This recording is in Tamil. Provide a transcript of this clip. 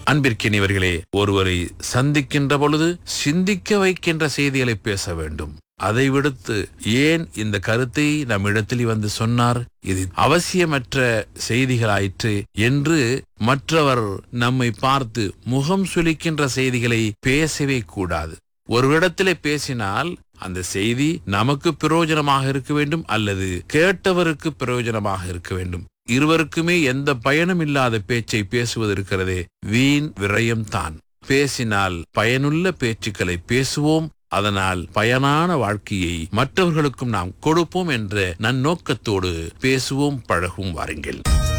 அன்பிற்கினியவர்களே ஒருவரை சந்திக்கின்ற பொழுது சிந்திக்க வைக்கின்ற செய்திகளை பேச வேண்டும் அதை விடுத்து ஏன் இந்த கருத்தை நம்மிடத்தில் வந்து சொன்னார் இது அவசியமற்ற செய்திகளாயிற்று என்று மற்றவர் நம்மை பார்த்து முகம் சுளிக்கின்ற செய்திகளை பேசவே கூடாது ஒரு இடத்திலே பேசினால் அந்த செய்தி நமக்கு பிரயோஜனமாக இருக்க வேண்டும் அல்லது கேட்டவருக்கு பிரயோஜனமாக இருக்க வேண்டும் இருவருக்குமே எந்த பயனும் இல்லாத பேச்சை பேசுவது இருக்கிறதே வீண் விரயம்தான் பேசினால் பயனுள்ள பேச்சுக்களை பேசுவோம் அதனால் பயனான வாழ்க்கையை மற்றவர்களுக்கும் நாம் கொடுப்போம் என்ற நன்னோக்கத்தோடு பேசுவோம் பழகும் வாருங்கள்